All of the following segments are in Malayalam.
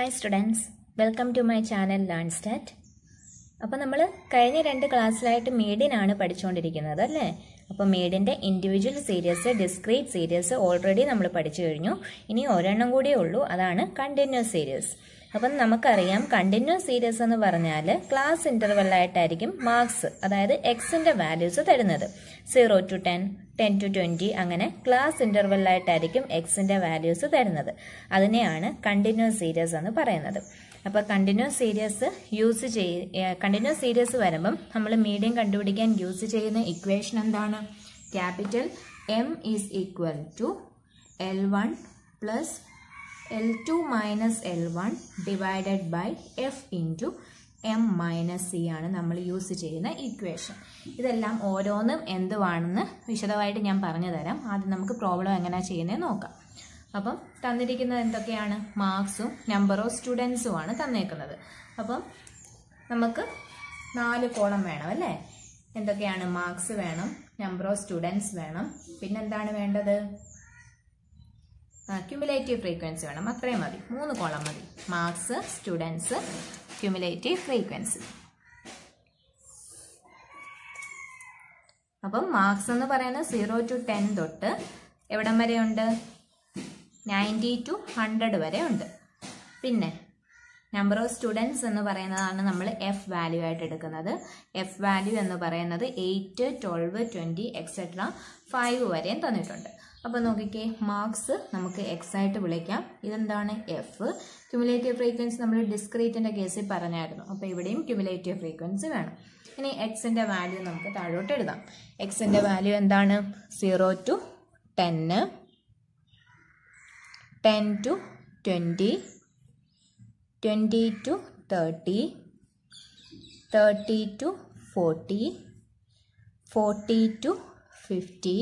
Hi students welcome to my channel learn stat അപ്പോൾ നമ്മൾ കഴിഞ്ഞ രണ്ട് ക്ലാസ്സിലായിട്ട് മീഡിയനാണ് പഠിച്ചുകൊണ്ടിരിക്കുന്നത് അല്ലേ അപ്പോൾ മീഡിയൻ്റെ individual series discrete series already നമ്മൾ പഠിച്ചു കഴിഞ്ഞു ഇനി ഒരെണ്ണം കൂടിയേ ഉള്ളൂ അതാണ് കണ്ടിന്യൂസ് സീരീസ് അപ്പം നമുക്കറിയാം കണ്ടിന്യൂസ് സീരീസ് എന്ന് പറഞ്ഞാൽ ക്ലാസ് ഇൻ്റർവെല്ലായിട്ടായിരിക്കും മാർക്സ് അതായത് എക്സിൻ്റെ വാല്യൂസ് തരുന്നത് zero to ten ten to twenty അങ്ങനെ ക്ലാസ് ഇൻ്റർവെല്ലായിട്ടായിരിക്കും എക്സിൻ്റെ വാല്യൂസ് തരുന്നത് അതിനെയാണ് കണ്ടിന്യൂസ് സീരീസ് എന്ന് പറയുന്നത് അപ്പോൾ കണ്ടിന്യൂസ് സീരീസ് യൂസ് ചെയ്യ കണ്ടിന്യൂസ് സീരീസ് വരുമ്പം നമ്മൾ മീഡിയം കണ്ടുപിടിക്കാൻ യൂസ് ചെയ്യുന്ന ഇക്വേഷൻ എന്താണ് capital M is equal to L one plus L two minus L one divided by F into M minus C ആണ് നമ്മൾ യൂസ് ചെയ്യുന്ന ഇക്വേഷൻ ഇതെല്ലാം ഓരോന്നും എന്തുവാണെന്ന് വിശദമായിട്ട് ഞാൻ പറഞ്ഞു തരാം ആദ്യം നമുക്ക് പ്രോബ്ലം എങ്ങനെയാണ് ചെയ്യുന്നത് നോക്കാം അപ്പം തന്നിരിക്കുന്നത് എന്തൊക്കെയാണ് മാർക്സും നമ്പർ ഓഫ് സ്റ്റുഡൻസും ആണ് തന്നേക്കുന്നത് അപ്പം നമുക്ക് നാല് കോളം വേണം അല്ലേ എന്തൊക്കെയാണ് മാർക്സ് വേണം നമ്പർ ഓഫ് സ്റ്റുഡൻസ് വേണം പിന്നെന്താണ് വേണ്ടത് ക്യുമുലേറ്റീവ് ഫ്രീക്വൻസി വേണം അത്രയും മതി മൂന്ന് കോളം മതി മാർക്സ് സ്റ്റുഡൻസ് ക്യുമുലേറ്റീവ് ഫ്രീക്വൻസി അപ്പം മാർക്സ് എന്ന് പറയുന്നത് സീറോ ടു ടെൻ തൊട്ട് എവിടം വരെ ഉണ്ട് നയൻറ്റി ടു ഹൺഡ്രഡ് വരെ ഉണ്ട് പിന്നെ നമ്പർ ഓഫ് സ്റ്റുഡൻസ് എന്ന് പറയുന്നതാണ് നമ്മൾ എഫ് വാല്യൂ ആയിട്ട് എടുക്കുന്നത് എഫ് വാല്യൂ എന്ന് പറയുന്നത് eight twelve twenty etcetera five വരെയും തന്നിട്ടുണ്ട് അപ്പോൾ നോക്കിക്കേ മാർക്സ് നമുക്ക് എക്സ് ആയിട്ട് വിളിക്കാം ഇതെന്താണ് എഫ് ക്യുമുലേറ്റീവ് ഫ്രീക്വൻസി നമ്മൾ ഡിസ്ക്രീറ്റിൻ്റെ കേസിൽ പറഞ്ഞായിരുന്നു അപ്പോൾ ഇവിടെയും ക്യുമുലേറ്റീവ് ഫ്രീക്വൻസി വേണം ഇനി എക്സിൻ്റെ വാല്യൂ നമുക്ക് താഴോട്ട് എഴുതാം എക്സിൻ്റെ വാല്യൂ എന്താണ് സീറോ ടു ടെന്ന് ten to twenty twenty to thirty thirty to forty forty to fifty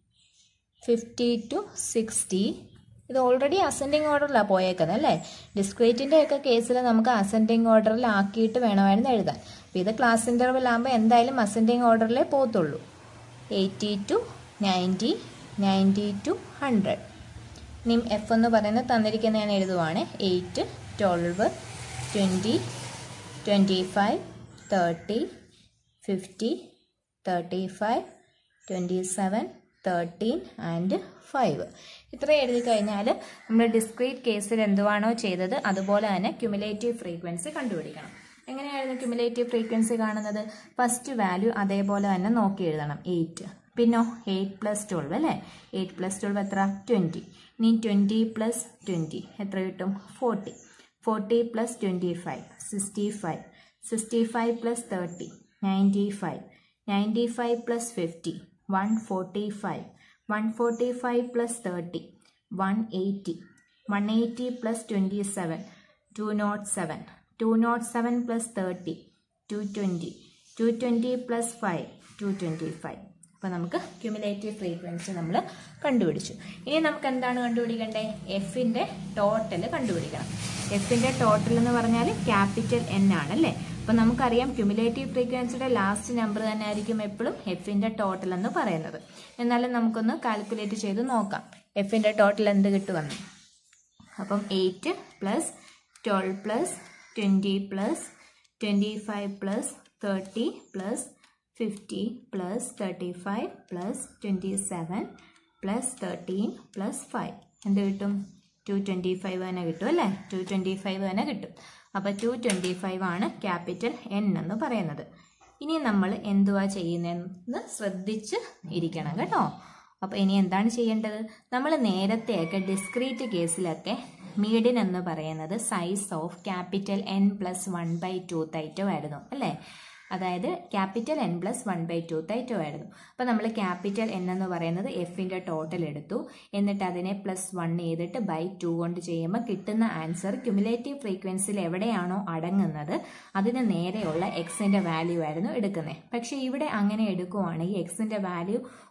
fifty to sixty ഇത് ഓൾറെഡി അസെൻഡിങ് ഓർഡറിലാണ് പോയേക്കുന്നത് അല്ലേ ഡിസ്ക്രീറ്റിൻ്റെ ഒക്കെ കേസിൽ നമുക്ക് അസെൻഡിങ് ഓർഡറിൽ ആക്കിയിട്ട് വേണമായിരുന്നു എഴുതാൻ അപ്പോൾ ഇത് ക്ലാസ് ഇൻ്റർവെൽ ആകുമ്പോൾ എന്തായാലും അസെൻഡിങ് ഓർഡറിലേ പോകത്തുള്ളൂ eighty to ninety ninety to hundred ഇനി എഫ് എന്ന് പറയുന്നത് തന്നിരിക്കുന്ന ഞാൻ എഴുതുവാണ് eight twelve twenty twenty five thirty fifty thirty five twenty seven thirteen and five ഇത്ര എഴുതി കഴിഞ്ഞാൽ നമ്മൾ ഡിസ്ക്രീറ്റ് കേസിൽ എന്തുവാണോ ചെയ്തത് അതുപോലെ തന്നെ ക്യുമുലേറ്റീവ് ഫ്രീക്വൻസി കണ്ടുപിടിക്കണം എങ്ങനെയായിരുന്നു ക്യുമുലേറ്റീവ് ഫ്രീക്വൻസി കാണുന്നത് ഫസ്റ്റ് വാല്യൂ അതേപോലെ തന്നെ നോക്കി എഴുതണം എയ്റ്റ് പിന്നോ എയ്റ്റ് പ്ലസ് ട്വൽവ് അല്ലേ എയ്റ്റ് പ്ലസ് ട്വൽവ് എത്ര ട്വൻറ്റി ഇനി ട്വൻറ്റി പ്ലസ് ട്വൻറ്റി എത്ര കിട്ടും forty forty plus twenty five sixty five sixty five plus thirty ninety five ninety five plus fifty one forty five one forty five plus thirty one eighty one eighty plus twenty seven two nought seven two nought seven plus thirty two twenty two twenty plus five two twenty five അപ്പോൾ നമുക്ക് ക്യുമുലേറ്റീവ് ഫ്രീക്വൻസി നമ്മൾ കണ്ടുപിടിച്ചു ഇനി നമുക്ക് എന്താണ് കണ്ടുപിടിക്കേണ്ടത് എഫിൻ്റെ ടോട്ടൽ കണ്ടുപിടിക്കണം എഫിൻ്റെ ടോട്ടൽ എന്ന് പറഞ്ഞാൽ ക്യാപിറ്റൽ എൻ ആണ് അല്ലേ അപ്പോൾ നമുക്കറിയാം ക്യുമുലേറ്റീവ് ഫ്രീക്വൻസിയുടെ ലാസ്റ്റ് നമ്പർ തന്നെ ആയിരിക്കും എപ്പോഴും എഫിൻ്റെ ടോട്ടൽ എന്ന് പറയുന്നത് എന്നാലും നമുക്കൊന്ന് കാൽക്കുലേറ്റ് ചെയ്ത് നോക്കാം എഫിൻ്റെ ടോട്ടൽ എന്ത് കിട്ടുമെന്ന് അപ്പം eight plus twelve plus twenty plus twenty five plus thirty plus fifty plus thirty five plus twenty seven plus thirteen plus five എന്ത് കിട്ടും ടു ട്വൻറ്റി ഫൈവ് തന്നെ കിട്ടും അല്ലേ ടു ട്വൻറ്റി ഫൈവ് തന്നെ കിട്ടും അപ്പോൾ ടു ട്വൻറ്റി ഫൈവ് ആണ് ക്യാപിറ്റൽ എൻ എന്ന് പറയുന്നത് ഇനി നമ്മൾ എന്തുവാ ചെയ്യുന്നതെന്ന് ശ്രദ്ധിച്ച് ഇരിക്കണം കേട്ടോ അപ്പോൾ ഇനി എന്താണ് ചെയ്യേണ്ടത് നമ്മൾ നേരത്തെയൊക്കെ ഡിസ്ക്രീറ്റ് കേസിലൊക്കെ മീഡിയൻ എന്ന് പറയുന്നത് size of capital N plus one by two തൈറ്റോ ആയിരുന്നു അല്ലേ അതായത് capital N plus one by two തൈറ്റോ ആയിരുന്നു അപ്പോൾ നമ്മൾ ക്യാപിറ്റൽ എൻ എന്ന് പറയുന്നത് എഫിൻ്റെ ടോട്ടൽ എടുത്തു എന്നിട്ട് അതിനെ പ്ലസ് വൺ ചെയ്തിട്ട് ബൈ ടു കൊണ്ട് ചെയ്യുമ്പോൾ കിട്ടുന്ന ആൻസർ ക്യുമുലേറ്റീവ് ഫ്രീക്വൻസിയിൽ എവിടെയാണോ അടങ്ങുന്നത് അതിന് നേരെയുള്ള എക്സിൻ്റെ വാല്യൂ ആയിരുന്നു എടുക്കുന്നത് പക്ഷേ ഇവിടെ അങ്ങനെ എടുക്കുവാണെങ്കിൽ എക്സിൻ്റെ വാല്യൂ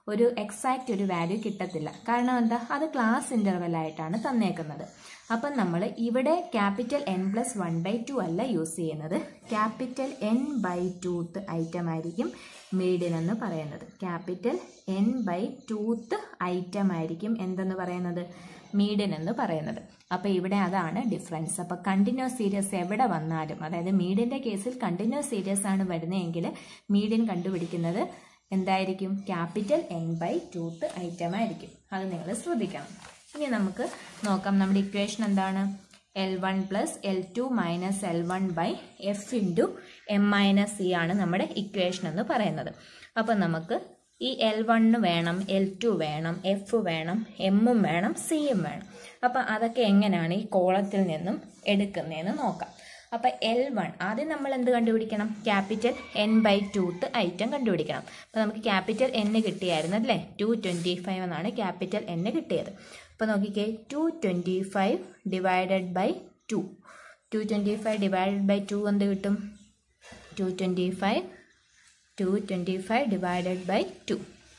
ഒരു എക്സാക്റ്റ് ഒരു വാല്യൂ കിട്ടത്തില്ല കാരണം എന്താ അത് ക്ലാസ് ഇൻ്റർവെൽ ആയിട്ടാണ് തന്നേക്കുന്നത് അപ്പം നമ്മൾ ഇവിടെ capital N plus one by two അല്ല യൂസ് ചെയ്യുന്നത് capital N by tooth item ആയിരിക്കും മീഡിയൻ എന്ന് പറയുന്നത് capital N by tooth item ആയിരിക്കും എന്തെന്ന് പറയുന്നത് മീഡിയൻ എന്ന് പറയുന്നത് അപ്പോൾ ഇവിടെ അതാണ് ഡിഫറൻസ് അപ്പോൾ കണ്ടിന്യൂസ് സീരീസ് എവിടെ വന്നാലും അതായത് മീഡിയൻ്റെ കേസിൽ കണ്ടിന്യൂസ് സീരീസ് ആണ് വരുന്നതെങ്കിൽ മീഡിയൻ കണ്ടുപിടിക്കുന്നത് എന്തായിരിക്കും capital N by tooth item ആയിരിക്കും അത് നിങ്ങൾ ശ്രദ്ധിക്കണം ഇനി നമുക്ക് നോക്കാം നമ്മുടെ ഇക്വേഷൻ എന്താണ് L one plus L two minus L one by F into M minus C ആണ് നമ്മുടെ ഇക്വേഷൻ എന്ന് പറയുന്നത് അപ്പം നമുക്ക് ഈ എൽ വണ്ണ് വേണം എൽ ടു വേണം എഫ് വേണം എമ്മും വേണം സിയും വേണം അപ്പം അതൊക്കെ എങ്ങനെയാണ് ഈ കോളത്തിൽ നിന്നും എടുക്കുന്നതെന്ന് നോക്കാം അപ്പം എൽ വൺ ആദ്യം നമ്മൾ എന്ത് കണ്ടുപിടിക്കണം capital N by tooth item കണ്ടുപിടിക്കണം അപ്പോൾ നമുക്ക് ക്യാപിറ്റൽ എൻ കിട്ടിയായിരുന്നു അല്ലേ ടു ട്വൻറ്റി ഫൈവ് എന്നാണ് ക്യാപിറ്റൽ എൻ കിട്ടിയത് അപ്പോൾ നോക്കിക്കേ two twenty five divided by two two twenty five divided by two എന്ത് കിട്ടും two twenty five two twenty five divided by two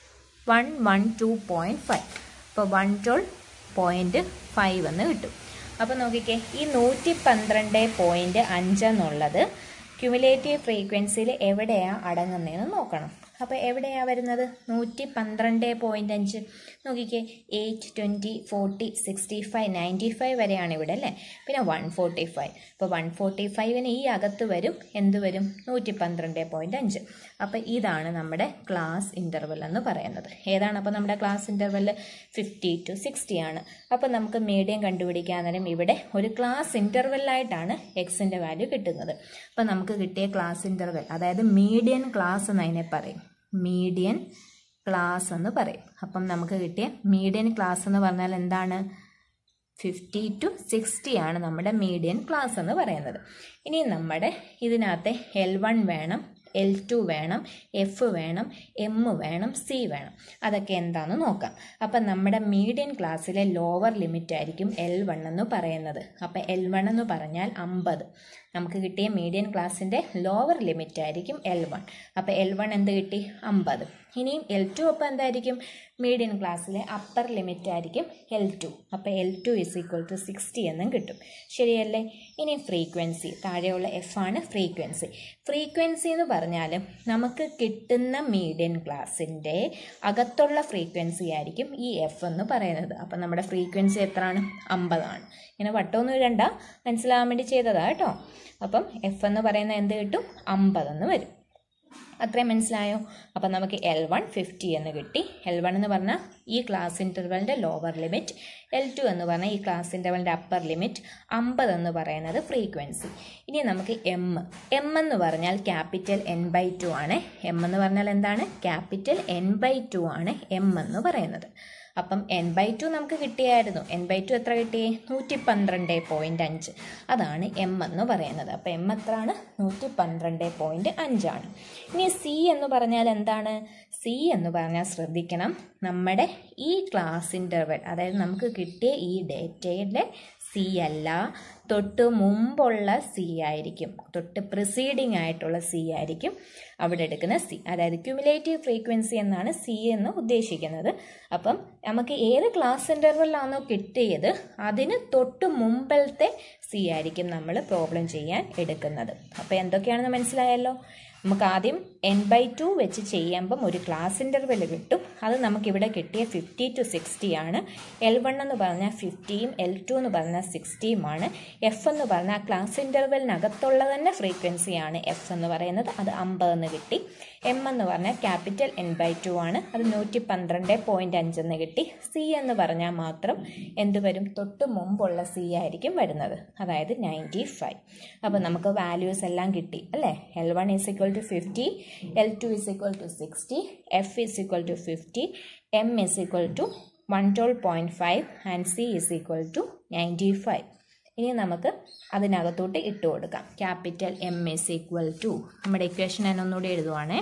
one one two point five അപ്പോൾ വൺ ട്വൽവ് പോയിൻറ്റ് ഫൈവ് എന്ന് കിട്ടും അപ്പോൾ നോക്കിക്കേ ഈ നൂറ്റി പന്ത്രണ്ട് പോയിൻറ്റ് അഞ്ച് എന്നുള്ളത് ക്യുമുലേറ്റീവ് ഫ്രീക്വൻസിയിൽ എവിടെയാണ് അടങ്ങുന്നതെന്ന് നോക്കണം അപ്പോൾ എവിടെയാണ് വരുന്നത് നൂറ്റി പന്ത്രണ്ട് പോയിൻ്റ് അഞ്ച് നോക്കിക്കേ eight twenty forty sixty five ninety five വരെയാണ് ഇവിടെ അല്ലേ പിന്നെ വൺ ഫോർട്ടി ഫൈവ് അപ്പോൾ വൺ ഫോർട്ടി ഫൈവിന് ഈ അകത്ത് വരും എന്ത് വരും നൂറ്റി പന്ത്രണ്ട് പോയിൻറ്റ് അഞ്ച് അപ്പോൾ ഇതാണ് നമ്മുടെ ക്ലാസ് ഇൻ്റർവെൽ എന്ന് പറയുന്നത് ഏതാണ് അപ്പോൾ നമ്മുടെ class interval fifty to sixty ആണ് അപ്പോൾ നമുക്ക് മീഡിയം കണ്ടുപിടിക്കാൻ നേരം ഇവിടെ ഒരു ക്ലാസ് ഇൻ്റർവെല്ലായിട്ടാണ് എക്സിൻ്റെ വാല്യൂ കിട്ടുന്നത് അപ്പോൾ നമുക്ക് കിട്ടിയ ക്ലാസ് ഇൻ്റർവെൽ അതായത് മീഡിയൻ ക്ലാസ് എന്ന് അതിനെ പറയും മീഡിയൻ ക്ലാസ് എന്ന് പറയും അപ്പം നമുക്ക് കിട്ടിയ മീഡിയൻ ക്ലാസ് എന്ന് പറഞ്ഞാൽ എന്താണ് ഫിഫ്റ്റി ടു സിക്സ്റ്റി ആണ് നമ്മുടെ മീഡിയൻ ക്ലാസ് എന്ന് പറയുന്നത് ഇനി നമ്മുടെ ഇതിനകത്തെ എൽ വൺ വേണം എൽ ടു വേണം എഫ് വേണം എം വേണം സി വേണം അതൊക്കെ എന്താണെന്ന് നോക്കാം അപ്പം നമ്മുടെ മീഡിയൻ ക്ലാസ്സിലെ ലോവർ ലിമിറ്റ് ആയിരിക്കും എൽ വൺ എന്ന് പറയുന്നത് അപ്പം എൽ വൺ എന്ന് പറഞ്ഞാൽ അമ്പത് നമുക്ക് കിട്ടിയ മീഡിയൻ ക്ലാസ്സിൻ്റെ ലോവർ ലിമിറ്റ് ആയിരിക്കും എൽ വൺ അപ്പോൾ എൽ വൺ എന്ത് കിട്ടി അമ്പത് ഇനിയും എൽ ടു അപ്പോൾ എന്തായിരിക്കും മീഡിയൻ ക്ലാസ്സിലെ അപ്പർ ലിമിറ്റ് ആയിരിക്കും എൽ ടു അപ്പോൾ L two is equal to sixty എന്നും കിട്ടും ശരിയല്ലേ ഇനി ഫ്രീക്വൻസി താഴെയുള്ള എഫ് ആണ് ഫ്രീക്വൻസി ഫ്രീക്വൻസി എന്ന് പറഞ്ഞാൽ നമുക്ക് കിട്ടുന്ന മീഡിയൻ ക്ലാസ്സിൻ്റെ അകത്തുള്ള ഫ്രീക്വൻസി ആയിരിക്കും ഈ എഫ് എന്ന് പറയുന്നത് അപ്പം നമ്മുടെ ഫ്രീക്വൻസി എത്രയാണ് അമ്പതാണ് ഇങ്ങനെ വട്ടമൊന്നും ഇടണ്ട മനസ്സിലാവാൻ വേണ്ടി ചെയ്തതാണ് കേട്ടോ അപ്പം എഫ് എന്ന് പറയുന്നത് എന്ത് കിട്ടും അമ്പതെന്ന് വരും അത്രയും മനസ്സിലായോ അപ്പം നമുക്ക് എൽ വൺ ഫിഫ്റ്റി എന്ന് കിട്ടി എൽ വൺ എന്ന് പറഞ്ഞാൽ ഈ ക്ലാസ് ഇൻ്റർവലിൻ്റെ ലോവർ ലിമിറ്റ് എൽ ടു എന്ന് പറഞ്ഞാൽ ഈ ക്ലാസ് ഇൻ്റർവലിൻ്റെ അപ്പർ ലിമിറ്റ് അമ്പത് എന്ന് പറയുന്നത് ഫ്രീക്വൻസി ഇനി നമുക്ക് എം എം എന്ന് പറഞ്ഞാൽ ക്യാപിറ്റൽ എൻ ബൈ ടു ആണ് എം എന്ന് പറഞ്ഞാൽ എന്താണ് ക്യാപിറ്റൽ എൻ ബൈ ടു ആണ് എം എന്ന് പറയുന്നത് അപ്പം എൻ ബൈ ടു നമുക്ക് കിട്ടിയായിരുന്നു എൻ ബൈ ടു എത്ര കിട്ടി നൂറ്റി പന്ത്രണ്ട് പോയിൻ്റ് അഞ്ച് അതാണ് എം എന്ന് പറയുന്നത് അപ്പം എം എത്രയാണ് നൂറ്റി പന്ത്രണ്ട് പോയിൻ്റ് അഞ്ചാണ് ഇനി സി എന്ന് പറഞ്ഞാൽ എന്താണ് സി എന്ന് പറഞ്ഞാൽ ശ്രദ്ധിക്കണം നമ്മുടെ ഈ ക്ലാസ് ഇൻ്റർവെൽ അതായത് നമുക്ക് കിട്ടിയ ഈ ഡേറ്റയുടെ സി അല്ല തൊട്ട് മുമ്പുള്ള സി ആയിരിക്കും തൊട്ട് പ്രിസീഡിങ് ആയിട്ടുള്ള സി ആയിരിക്കും അവിടെ എടുക്കുന്ന സി അതായത് ക്യുമുലേറ്റീവ് ഫ്രീക്വൻസി എന്നാണ് സി എന്ന് ഉദ്ദേശിക്കുന്നത് അപ്പം നമുക്ക് ഏത് ക്ലാസ് ഇൻ്റർവെല്ലാണോ കിട്ടിയത് അതിന് തൊട്ട് മുമ്പത്തെ സി ആയിരിക്കും നമ്മൾ പ്രോബ്ലം ചെയ്യാൻ എടുക്കുന്നത് അപ്പോൾ എന്തൊക്കെയാണെന്ന് മനസ്സിലായല്ലോ നമുക്ക് ആദ്യം എൻ ബൈ ടു വെച്ച് ചെയ്യുമ്പം ഒരു ക്ലാസ് ഇൻ്റർവെൽ കിട്ടും അത് നമുക്കിവിടെ കിട്ടിയ ഫിഫ്റ്റി ടു സിക്സ്റ്റി ആണ് എൽ വൺ എന്ന് പറഞ്ഞാൽ ഫിഫ്റ്റിയും എൽ ടു എന്ന് പറഞ്ഞാൽ സിക്സ്റ്റിയുമാണ് എഫ് എന്ന് പറഞ്ഞാൽ ക്ലാസ് ഇൻ്റർവെലിനകത്തുള്ള തന്നെ ഫ്രീക്വൻസിയാണ് എഫ് എന്ന് പറയുന്നത് അത് അമ്പത് എന്ന് കിട്ടി എം എന്ന് പറഞ്ഞാൽ ക്യാപിറ്റൽ എൻ ബൈ ടു ആണ് അത് നൂറ്റി പന്ത്രണ്ട് പോയിൻറ്റ് അഞ്ചെന്ന് കിട്ടി സി എന്ന് പറഞ്ഞാൽ മാത്രം എന്ത് വരും തൊട്ട് മുമ്പുള്ള സി ആയിരിക്കും വരുന്നത് അതായത് നയൻറ്റി ഫൈവ് അപ്പോൾ നമുക്ക് വാല്യൂസ് എല്ലാം കിട്ടി അല്ലേ L one is equal to fifty L two is equal to sixty F is equal to fifty M is equal to one twelve point five and C is equal to ninety five ഇനി നമുക്ക് അതിനകത്തോട്ട് ഇട്ട് കൊടുക്കാം capital M is equal to നമ്മുടെ ഇക്വേഷൻ ഞാൻ ഒന്നുകൂടി എഴുതുവാണേ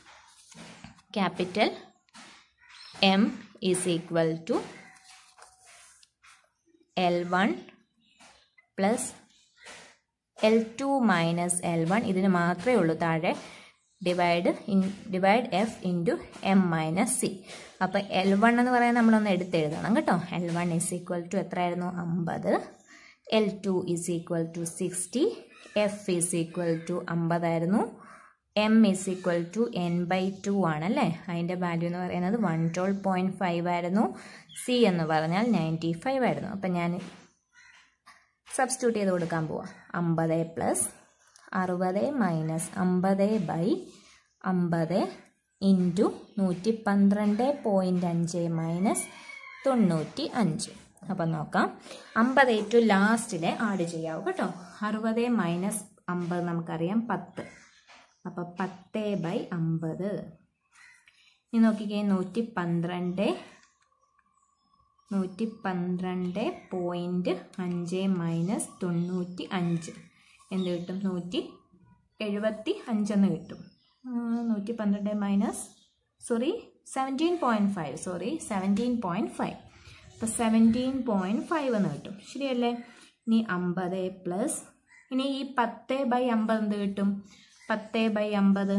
capital M is equal to L one plus L two minus L one ഇതിന് മാത്രമേ ഉള്ളൂ താഴെ divide in divide F into M minus C അപ്പോൾ എൽ വൺ എന്ന് പറയാൻ നമ്മളൊന്ന് എടുത്തെഴുതണം കേട്ടോ L one is equal to എത്രയായിരുന്നു അമ്പത് L two is equal to sixty F is equal to അമ്പതായിരുന്നു M is equal to N by two ആണല്ലേ അതിൻ്റെ വാല്യൂ എന്ന് പറയുന്നത് വൺ ട്വൽവ് പോയിൻറ്റ് ഫൈവ് ആയിരുന്നു സി എന്ന് പറഞ്ഞാൽ നയൻറ്റി ഫൈവ് ആയിരുന്നു അപ്പം ഞാൻ സബ്സ്റ്റിറ്റ്യൂട്ട് ചെയ്ത് കൊടുക്കാൻ പോവാം അമ്പത് പ്ലസ് അറുപത് മൈനസ് അമ്പത് ബൈ അമ്പത് ഇൻറ്റു നൂറ്റി പന്ത്രണ്ട് പോയിൻ്റ് അഞ്ച് മൈനസ് തൊണ്ണൂറ്റി അഞ്ച് അപ്പം നോക്കാം അമ്പത് ടു ലാസ്റ്റിൽ ആഡ് ചെയ്യാവും കേട്ടോ അറുപത് മൈനസ് അമ്പത് നമുക്കറിയാം പത്ത് അപ്പോൾ പത്ത് ബൈ അമ്പത് ഇനി നോക്കിക്കേ നൂറ്റി പന്ത്രണ്ട് നൂറ്റി പന്ത്രണ്ട് പോയിൻറ്റ് അഞ്ച് മൈനസ് തൊണ്ണൂറ്റി അഞ്ച് എന്ത് കിട്ടും നൂറ്റി എഴുപത്തി അഞ്ചെന്ന് കിട്ടും നൂറ്റി പന്ത്രണ്ട് minus sorry seventeen point five sorry seventeen point five അപ്പോൾ സെവൻറ്റീൻ പോയിൻറ്റ് ഫൈവ് എന്ന് കിട്ടും ശരിയല്ലേ ഇനി അമ്പത് പ്ലസ് ഇനി ഈ പത്ത് ബൈ അമ്പത് എന്ത് കിട്ടും പത്ത് ബൈ അമ്പത്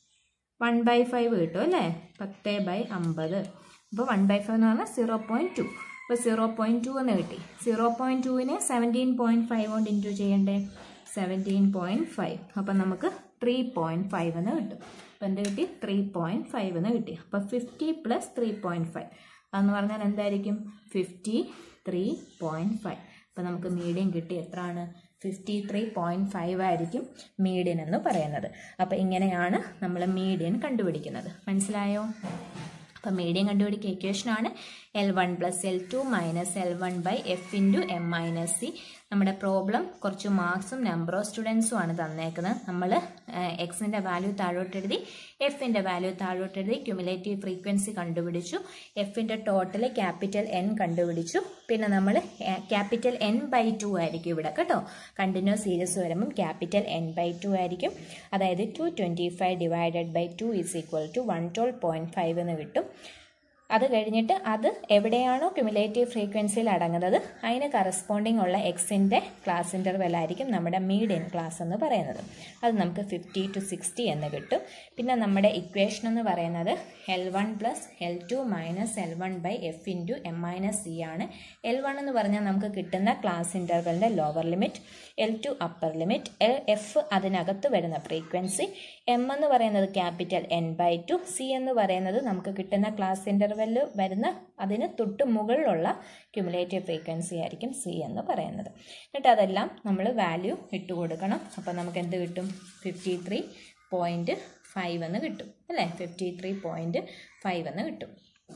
വൺ ബൈ ഫൈവ് കിട്ടും അല്ലേ പത്ത് ബൈ അമ്പത് അപ്പോൾ വൺ ബൈ ഫൈവ് എന്ന് പറഞ്ഞാൽ സീറോ പോയിൻറ്റ് ടു അപ്പോൾ സീറോ പോയിൻറ്റ് ടു എന്ന് കിട്ടി സീറോ പോയിൻറ്റ് ടുവിനെ സെവൻറ്റീൻ പോയിൻറ്റ് ഫൈവ് കൊണ്ട് ഇൻറ്റു ചെയ്യണ്ടേ സെവൻറ്റീൻ പോയിൻറ്റ് ഫൈവ് അപ്പം നമുക്ക് ത്രീ പോയിൻറ്റ് ഫൈവ് എന്ന് കിട്ടും അപ്പോൾ എന്ത് കിട്ടി ത്രീ പോയിൻറ്റ് ഫൈവ് എന്ന് കിട്ടി അപ്പോൾ fifty plus three point five അതെന്ന് പറഞ്ഞാൽ എന്തായിരിക്കും ഫിഫ്റ്റി ത്രീ പോയിൻറ്റ് ഫൈവ് അപ്പോൾ നമുക്ക് മീഡിയം കിട്ടി എത്രയാണ് ഫിഫ്റ്റി ത്രീ പോയിൻറ്റ് ഫൈവ് ആയിരിക്കും മീഡിയൻ എന്ന് പറയുന്നത് അപ്പോൾ ഇങ്ങനെയാണ് നമ്മൾ മീഡിയൻ കണ്ടുപിടിക്കുന്നത് മനസ്സിലായോ അപ്പോൾ മീഡിയൻ കണ്ടുപിടിക്കുക ഇക്വേഷനാണ് L one plus L two minus L one by F into M minus C നമ്മുടെ പ്രോബ്ലം കുറച്ച് മാർക്സും നമ്പർ ഓഫ് സ്റ്റുഡൻസും ആണ് തന്നേക്കുന്നത് നമ്മൾ എക്സിൻ്റെ വാല്യൂ താഴോട്ട് എഴുതി എഫിൻ്റെ വാല്യൂ താഴോട്ട് എഴുതി ക്യുമുലേറ്റീവ് ഫ്രീക്വൻസി കണ്ടുപിടിച്ചു എഫിൻ്റെ ടോട്ടൽ ക്യാപിറ്റൽ എൻ കണ്ടുപിടിച്ചു പിന്നെ നമ്മൾ ക്യാപിറ്റൽ എൻ ബൈ ടു ആയിരിക്കും ഇവിടെ കേട്ടോ കണ്ടിന്യൂസ് സീരീസ് വരുമ്പം ക്യാപിറ്റൽ എൻ ബൈ ടു ആയിരിക്കും അതായത് two twenty five divided by two is equal to one twelve point five എന്ന് കിട്ടും അത് കഴിഞ്ഞിട്ട് അത് എവിടെയാണോ ക്യുമുലേറ്റീവ് ഫ്രീക്വൻസിയിൽ അടങ്ങുന്നത് അതിന് കറസ്പോണ്ടിങ് ഉള്ള എക്സിൻ്റെ ക്ലാസ് ഇൻ്റർവെൽ ആയിരിക്കും നമ്മുടെ മീഡിയൻ ക്ലാസ് എന്ന് പറയുന്നത് അത് നമുക്ക് ഫിഫ്റ്റി ടു സിക്സ്റ്റി എന്ന് കിട്ടും പിന്നെ നമ്മുടെ ഇക്വേഷൻ എന്ന് പറയുന്നത് L one plus L two minus L one by F into M minus C ആണ് എൽ വൺ എന്ന് പറഞ്ഞാൽ നമുക്ക് കിട്ടുന്ന ക്ലാസ് ഇൻ്റർവെലിൻ്റെ lower limit L two upper limit L F അതിനകത്ത് വരുന്ന ഫ്രീക്വൻസി എം എന്ന് പറയുന്നത് capital N by two C എന്ന് പറയുന്നത് നമുക്ക് കിട്ടുന്ന ക്ലാസ് ഇൻ്റർവെല്ലിൽ വരുന്ന അതിന് തൊട്ട് മുകളിലുള്ള ക്യുമുലേറ്റീവ് ഫ്രീക്വൻസി ആയിരിക്കും സി എന്ന് പറയുന്നത് എന്നിട്ട് അതെല്ലാം നമ്മൾ വാല്യൂ ഇട്ട് കൊടുക്കണം അപ്പോൾ നമുക്ക് എന്ത് കിട്ടും ഫിഫ്റ്റി ത്രീ പോയിൻറ്റ് ഫൈവ് എന്ന് കിട്ടും അല്ലേ ഫിഫ്റ്റി ത്രീ പോയിൻറ്റ് ഫൈവ് എന്ന് കിട്ടും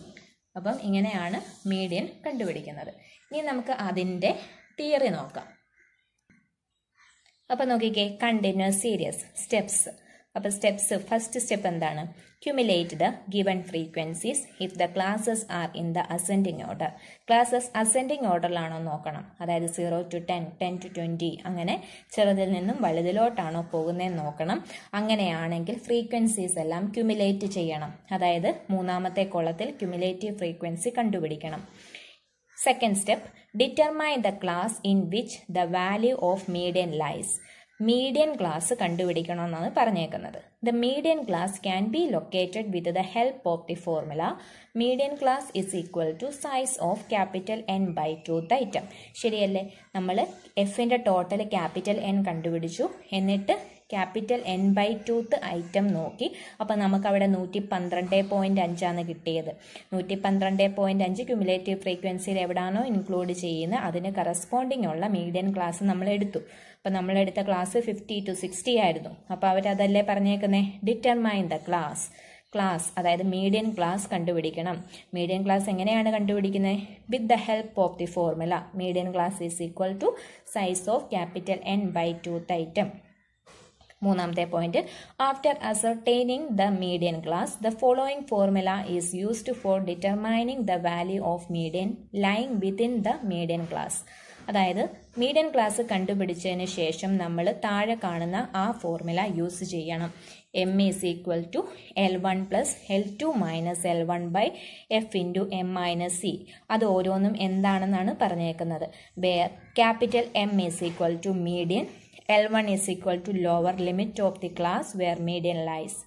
അപ്പം ഇങ്ങനെയാണ് മീഡിയൻ കണ്ടുപിടിക്കുന്നത് ഇനി നമുക്ക് അതിൻ്റെ തിയറി നോക്കാം അപ്പോൾ നോക്കിക്കേ കണ്ടിന്യൂസ് സീരിയസ് സ്റ്റെപ്സ് അപ്പോൾ സ്റ്റെപ്സ് ഫസ്റ്റ് സ്റ്റെപ്പ് എന്താണ് cumulate the given frequencies if the classes are in the ascending order classes ascending ഓർഡറിലാണോ നോക്കണം അതായത് zero to ten ten to twenty അങ്ങനെ ചെറുതിൽ നിന്നും വലുതിലോട്ടാണോ പോകുന്നതെന്ന് നോക്കണം അങ്ങനെയാണെങ്കിൽ ഫ്രീക്വൻസീസ് എല്ലാം ക്യുമുലേറ്റ് ചെയ്യണം അതായത് മൂന്നാമത്തെ കോളത്തിൽ ക്യുമുലേറ്റീവ് ഫ്രീക്വൻസി കണ്ടുപിടിക്കണം second step determine the class in which the value of median lies median class കണ്ടുപിടിക്കണമെന്നാണ് പറഞ്ഞേക്കുന്നത് the median class can be located with the help of the formula median class is equal to size of capital N by tooth item ശരിയല്ലേ നമ്മൾ എഫിൻ്റെ ടോട്ടൽ ക്യാപിറ്റൽ എൻ കണ്ടുപിടിച്ചു എന്നിട്ട് capital N by tooth item നോക്കി അപ്പോൾ നമുക്ക് അവിടെ നൂറ്റി പന്ത്രണ്ട് പോയിൻറ്റ് അഞ്ചാണ് കിട്ടിയത് നൂറ്റി പന്ത്രണ്ട് പോയിൻറ്റ് അഞ്ച് ക്യുമുലേറ്റീവ് ഫ്രീക്വൻസിയിൽ എവിടാണോ ഇൻക്ലൂഡ് ചെയ്യുന്നത് അതിന് കറസ്പോണ്ടിങ് ഉള്ള മീഡിയൻ ക്ലാസ് നമ്മൾ എടുത്തു അപ്പോൾ നമ്മൾ എടുത്ത ക്ലാസ് ഫിഫ്റ്റി ടു സിക്സ്റ്റി ആയിരുന്നു അപ്പോൾ അവരതല്ലേ പറഞ്ഞേക്കുന്നേ ഡിറ്റർമൈൻ ദ ക്ലാസ് ക്ലാസ് അതായത് മീഡിയൻ ക്ലാസ് കണ്ടുപിടിക്കണം മീഡിയൻ ക്ലാസ് എങ്ങനെയാണ് കണ്ടുപിടിക്കുന്നത് with the help of the formula median class is equal to size of capital N by tooth item മൂന്നാമത്തെ point after ascertaining the median class the following formula is used for determining the value of median lying within the median class അതായത് മീഡിയൻ ക്ലാസ് കണ്ടുപിടിച്ചതിന് ശേഷം നമ്മൾ താഴെ കാണുന്ന ആ ഫോർമുല യൂസ് ചെയ്യണം M is equal to L one plus L two minus L one by F into M minus C അത് ഓരോന്നും എന്താണെന്നാണ് പറഞ്ഞേക്കുന്നത് where capital M is equal to median L1 is equal to lower limit of the class where median lies.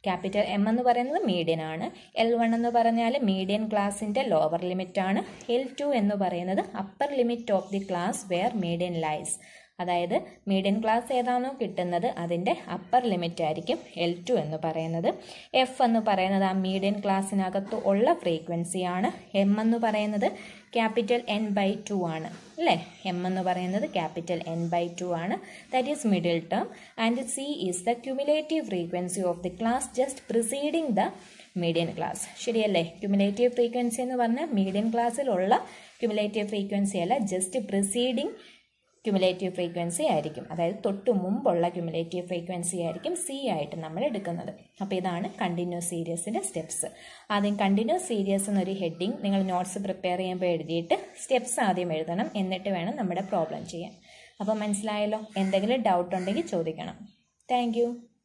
Capital M എന്ന് പറയുന്നത് മീഡിയൻ ആണ് എൽ വൺ എന്ന് പറഞ്ഞാൽ മീഡിയൻ ക്ലാസിൻ്റെ ലോവർ ലിമിറ്റ് ആണ് എൽ ടു എന്ന് പറയുന്നത് upper limit of the class where median lies അതായത് മീഡിയൻ ക്ലാസ് ഏതാണോ കിട്ടുന്നത് അതിൻ്റെ അപ്പർ ലിമിറ്റ് ആയിരിക്കും എൽ ടു എന്ന് പറയുന്നത് എഫ് എന്ന് പറയുന്നത് ആ മീഡിയൻ ക്ലാസ്സിനകത്ത് ഉള്ള ഫ്രീക്വൻസിയാണ് എം എന്ന് പറയുന്നത് ക്യാപിറ്റൽ എൻ ബൈ ടു ആണ് അല്ലേ എം എന്ന് പറയുന്നത് ക്യാപിറ്റൽ എൻ ബൈ ടു ആണ് that is middle term and C is the cumulative frequency of the class just preceding the median class ശരിയല്ലേ ക്യുമുലേറ്റീവ് ഫ്രീക്വൻസി എന്ന് പറഞ്ഞാൽ മീഡിയൻ ക്ലാസ്സിലുള്ള ക്യുമുലേറ്റീവ് ഫ്രീക്വൻസി അല്ല ജസ്റ്റ് പ്രിസീഡിങ് ക്യുമുലേറ്റീവ് ഫ്രീക്വൻസി ആയിരിക്കും അതായത് തൊട്ട് മുമ്പുള്ള ക്യുമുലേറ്റീവ് ഫ്രീക്വൻസി ആയിരിക്കും സി ആയിട്ട് നമ്മൾ എടുക്കുന്നത് അപ്പോൾ ഇതാണ് കണ്ടിന്യൂസ് സീരീസിൻ്റെ സ്റ്റെപ്സ് ആദ്യം കണ്ടിന്യൂസ് സീരീസ് എന്നൊരു ഹെഡിങ് നിങ്ങൾ നോട്ട്സ് പ്രിപ്പയർ ചെയ്യുമ്പോൾ എഴുതിയിട്ട് സ്റ്റെപ്സ് ആദ്യം എഴുതണം എന്നിട്ട് വേണം നമ്മുടെ പ്രോബ്ലം ചെയ്യാൻ അപ്പോൾ മനസ്സിലായല്ലോ എന്തെങ്കിലും ഡൗട്ട് ഉണ്ടെങ്കിൽ ചോദിക്കണം താങ്ക്